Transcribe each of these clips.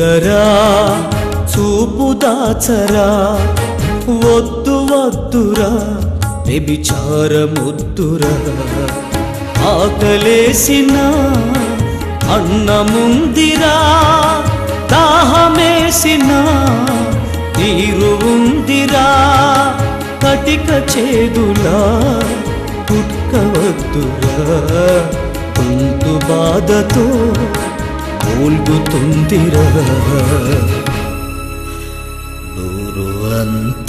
చూడరా చూపు దాచరా వద్దు వద్దురా వ్యభిచారముద్దురా ఆకలేసిన అన్నముందిరా దాహమేసిన నీరు ఉందిరా కటిక చేదులా పుట్కవద్దురా గొంతు బాధతో మూల్గుతుందిరా నూరు అంత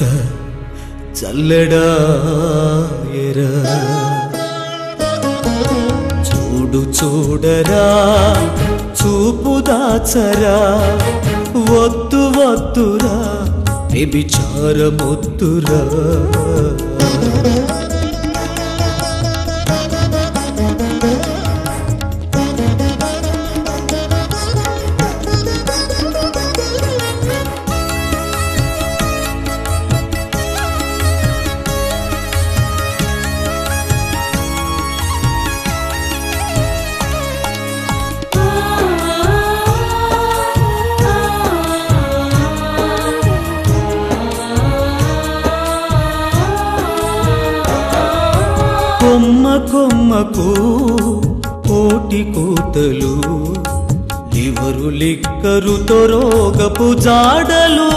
చల్లడాయరా చూడు చూడరా చూపు దాచరా వద్దు వద్దురా వ్యభిచారమొద్దురా కొమ్మ కొమ్మకు కోటి కూతలు లివరు లిక్కరుతో రోగపు జాడలు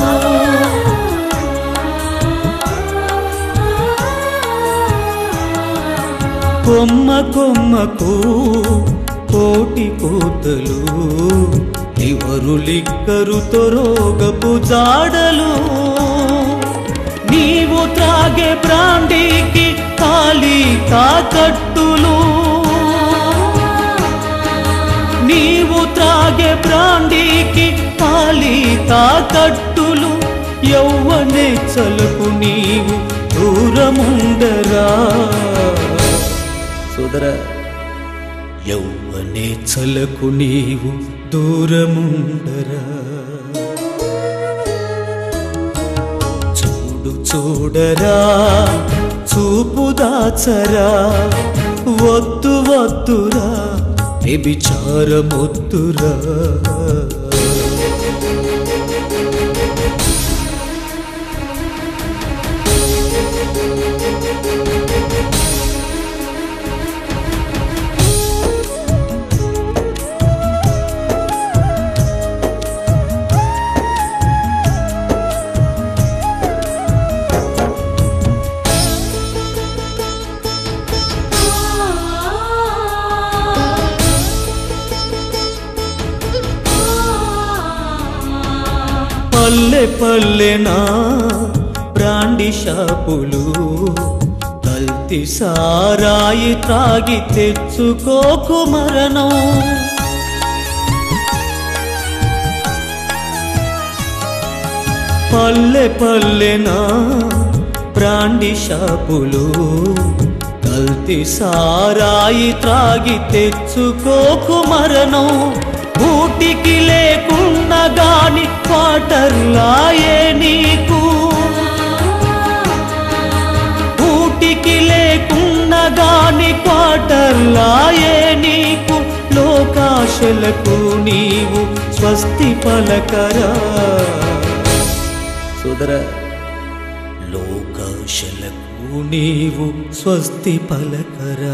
కొమ్మ కొమ్మకు కోటి కూతలు లివరు లిక్కరుతో రోగపు జాడలు నీవు త్రాగే బ్రాండీకి ఖాళీ తాకట్టులు నీవు త్రాగే బ్రాండీకి ఖాళీ తాకట్టులు యౌవనే చలకు నీవు దూరముండరా సోదరా యౌవనే చలకు నీవు దూరముండరా చూడు చూడరా చూపు దాచరా వద్దు వద్దురా వ్యభిచారమొద్దురా పల్లె పల్లెనా బ్రాండి షాపులు కల్తీ సారాయి త్రాగి తెచ్చుకోకు మరణం పల్లె పల్లెనా బ్రాండి షాపులు కల్తీ సారాయి త్రాగి తెచ్చుకోకు మరణం ఊటికి లేకున్నా గాని వాటర్లాయే నీకు ఊటికి లేకున్నా గాని క్వార్టర్లాయే నీకు లోకాశలకు నీవు స్వస్తి పలకరా సోదర లోకాశలకు నీవు స్వస్తి పలకరా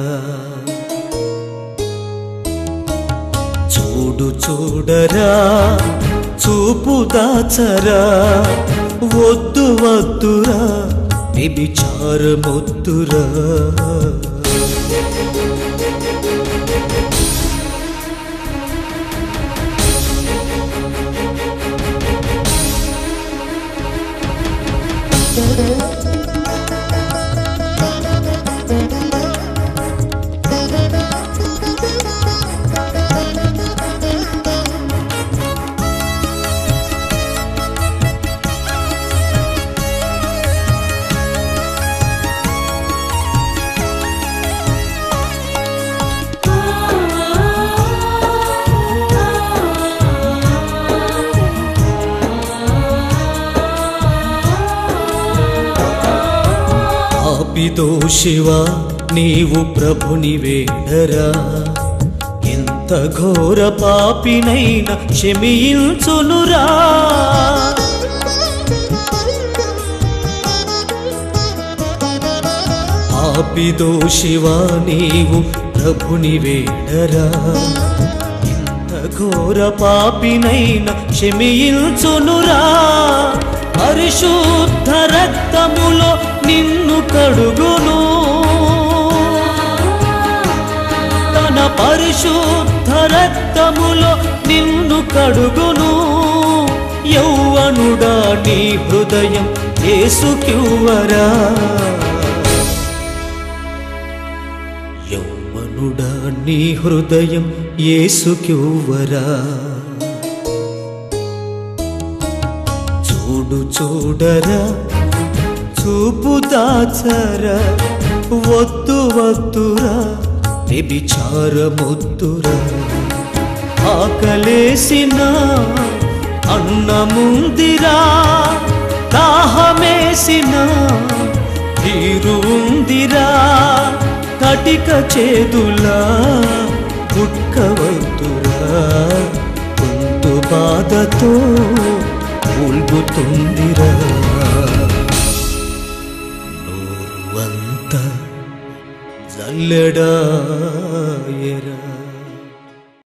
చూడు చూడరా చూపు దాచరా వద్దు వద్దురా వ్యభిచారమొద్దురా పాపితో శివ నీవు ప్రభుని వేడరా ఎంత ఎంత ఘోర పాపినైన క్షమించునురా పాపిదోషివా నీవు ప్రభుని వేడరా ఎంత ఘోర పాపినైన క్షమించునురా పరిశుద్ధ రక్తములో నిన్ను కడుగును తన పరిశుద్ధ రక్తములో నిన్ను కడుగును యౌవనుడా నీ హృదయం ఏసుకివ్వరా యౌవనుడా నీ హృదయం ఏసుకివ్వరా చూడు చూడరా చూపు దాచరా వద్దు వద్దురా వ్యభిచారమొద్దురా ఆకలేసిన అన్నముందిరా దాహమేసిన తీరు ఉందిరా కటిక చేదులా గుట్కవద్దురా గొంతు బాధతో ఊల్గుతుందిరా నోరువంత జల్లెడా